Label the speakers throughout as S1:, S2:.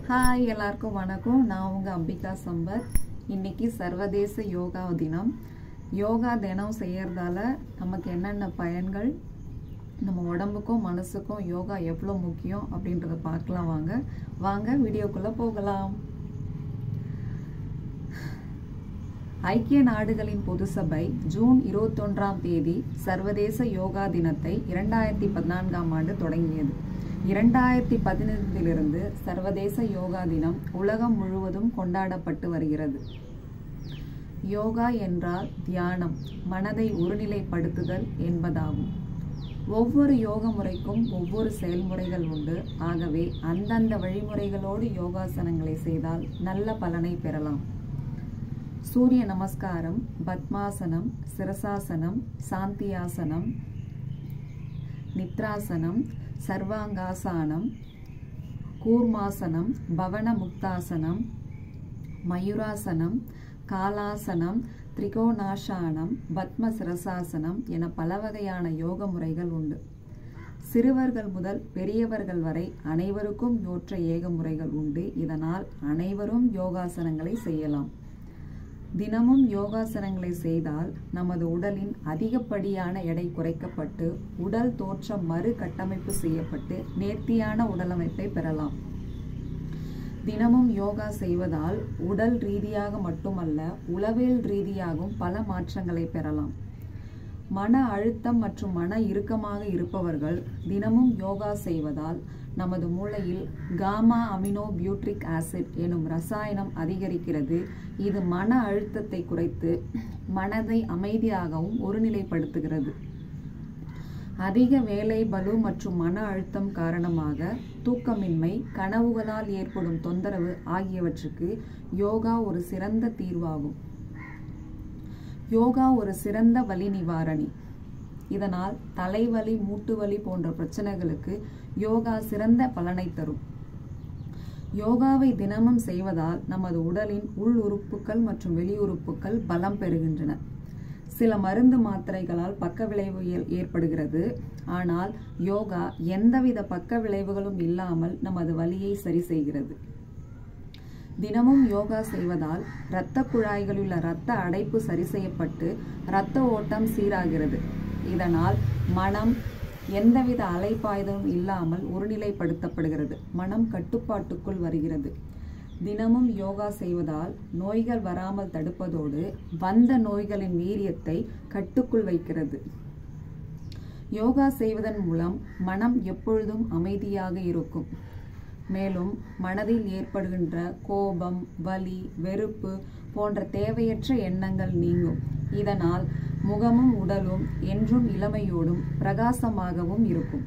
S1: hi எல்லாருக்கும் வணக்கம் நான் உங்கள் அம்பிகா சம்பத் இன்னைக்கு சர்வதேச யோகா தினம் யோகா தினம் செய்யறதால நமக்கு என்னென்ன பயன்கள் நம்ம உடம்புக்கும் மனசுக்கும் யோகா எவ்வளோ முக்கியம் அப்படின்றத பார்க்கலாம் வாங்க வாங்க வீடியோக்குள்ளே போகலாம் ஐக்கிய நாடுகளின் பொது சபை ஜூன் இருபத்தொன்றாம் தேதி சர்வதேச யோகா தினத்தை இரண்டாயிரத்தி பதினான்காம் ஆண்டு தொடங்கியது இரண்டாயிரத்தி பதினைந்திலிருந்து சர்வதேச யோகா தினம் உலகம் முழுவதும் கொண்டாடப்பட்டு வருகிறது யோகா என்றால் தியானம் மனதை ஒருநிலைப்படுத்துதல் என்பதாகும் ஒவ்வொரு யோக முறைக்கும் ஒவ்வொரு செயல்முறைகள் உண்டு ஆகவே அந்தந்த வழிமுறைகளோடு யோகாசனங்களை செய்தால் நல்ல பலனை பெறலாம் சூரிய நமஸ்காரம் பத்மாசனம் சிரசாசனம் சாந்தியாசனம் நித்ராசனம் சர்வாங்காசானம் கூர்மாசனம் பவன முக்தாசனம் மயூராசனம் காலாசனம் திரிகோணாசானம் பத்ம சிரசாசனம் என பல வகையான யோக முறைகள் உண்டு சிறுவர்கள் முதல் பெரியவர்கள் வரை அனைவருக்கும் யோற்ற ஏக முறைகள் உண்டு இதனால் அனைவரும் யோகாசனங்களை செய்யலாம் தினமும் யோகாசனங்களை செய்தால் நமது உடலின் அதிகப்படியான எடை குறைக்கப்பட்டு உடல் தோற்றம் மறு கட்டமைப்பு செய்யப்பட்டு நேர்த்தியான உடலமைப்பை பெறலாம் தினமும் யோகா செய்வதால் உடல் ரீதியாக மட்டுமல்ல உளவியல் ரீதியாகவும் பல மாற்றங்களை பெறலாம் மன அழுத்தம் மற்றும் மன இறுக்கமாக இருப்பவர்கள் தினமும் யோகா செய்வதால் நமது மூளையில் காமா அமினோ பியூட்ரிக் ஆசிட் எனும் ரசாயனம் அதிகரிக்கிறது இது மன அழுத்தத்தை குறைத்து மனதை அமைதியாகவும் ஒருநிலைப்படுத்துகிறது அதிக வேலை பலு மற்றும் மன அழுத்தம் காரணமாக தூக்கமின்மை கனவுகளால் ஏற்படும் தொந்தரவு ஆகியவற்றுக்கு யோகா ஒரு சிறந்த தீர்வாகும் யோகா ஒரு சிறந்த வலி நிவாரணி இதனால் தலைவலி மூட்டு வலி போன்ற பிரச்சனைகளுக்கு யோகா சிறந்த பலனை தரும் யோகாவை தினமும் செய்வதால் நமது உடலின் உள் உறுப்புகள் மற்றும் வெளி உறுப்புகள் பலம் பெறுகின்றன சில மருந்து மாத்திரைகளால் பக்க விளைவு ஏற்படுகிறது ஆனால் யோகா எந்தவித பக்க விளைவுகளும் இல்லாமல் நமது வலியை சரி செய்கிறது தினமும் யோகா செய்வதால் இரத்த குழாய்களில் உள்ள இரத்த அடைப்பு சரி செய்யப்பட்டு இரத்த ஓட்டம் சீராகிறது இதனால் மனம் எந்தவித அலைப்பாய்தலும் இல்லாமல் ஒருநிலைப்படுத்தப்படுகிறது மனம் கட்டுப்பாட்டுக்குள் வருகிறது தினமும் யோகா செய்வதால் நோய்கள் வராமல் தடுப்பதோடு வந்த நோய்களின் வீரியத்தை கட்டுக்குள் வைக்கிறது யோகா செய்வதன் மூலம் மனம் எப்பொழுதும் அமைதியாக இருக்கும் மேலும் மனதில் ஏற்படுகின்ற கோபம் வலி வெறுப்பு போன்ற தேவையற்ற எண்ணங்கள் நீங்கும் இதனால் முகமும் உடலும் என்றும் இளமையோடும் பிரகாசமாகவும் இருக்கும்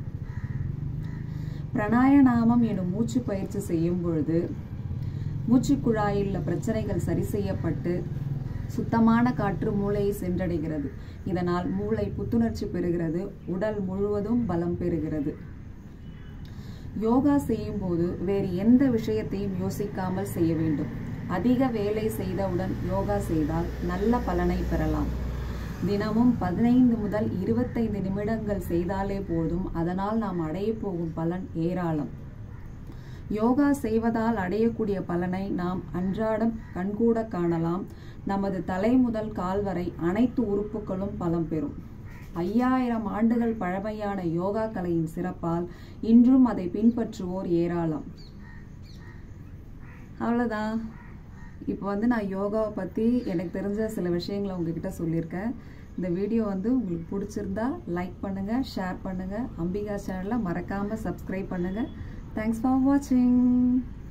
S1: பிரணாயநாமம் எனும் மூச்சு பயிற்சி செய்யும் பொழுது மூச்சு குழாயில் பிரச்சனைகள் சரி செய்யப்பட்டு சுத்தமான காற்று மூளையை சென்றடைகிறது இதனால் மூளை புத்துணர்ச்சி பெறுகிறது உடல் முழுவதும் பலம் பெறுகிறது யோகா செய்யும் போது வேறு எந்த விஷயத்தையும் யோசிக்காமல் செய்ய வேண்டும் அதிக வேலை செய்தவுடன் யோகா செய்தால் நல்ல பலனை பெறலாம் தினமும் பதினைந்து முதல் இருபத்தைந்து நிமிடங்கள் செய்தாலே போதும் அதனால் நாம் அடைய போகும் பலன் ஏராளம் யோகா செய்வதால் அடையக்கூடிய பலனை நாம் அன்றாடம் கண்கூட காணலாம் நமது தலை முதல் கால் வரை அனைத்து உறுப்புகளும் பலம் பெறும் ஐயாயிரம் ஆண்டுகள் பழமையான யோகா கலையின் சிறப்பால் இன்றும் அதை பின்பற்றுவோர் ஏராளம் அவ்வளோதான் இப்போ வந்து நான் யோகாவை பற்றி எனக்கு தெரிஞ்ச சில விஷயங்களை உங்ககிட்ட சொல்லியிருக்கேன் இந்த வீடியோ வந்து உங்களுக்கு பிடிச்சிருந்தா லைக் பண்ணுங்கள் ஷேர் பண்ணுங்கள் அம்பிகா சேனலை மறக்காமல் சப்ஸ்கிரைப் பண்ணுங்கள் தேங்க்ஸ் ஃபார் வாட்சிங்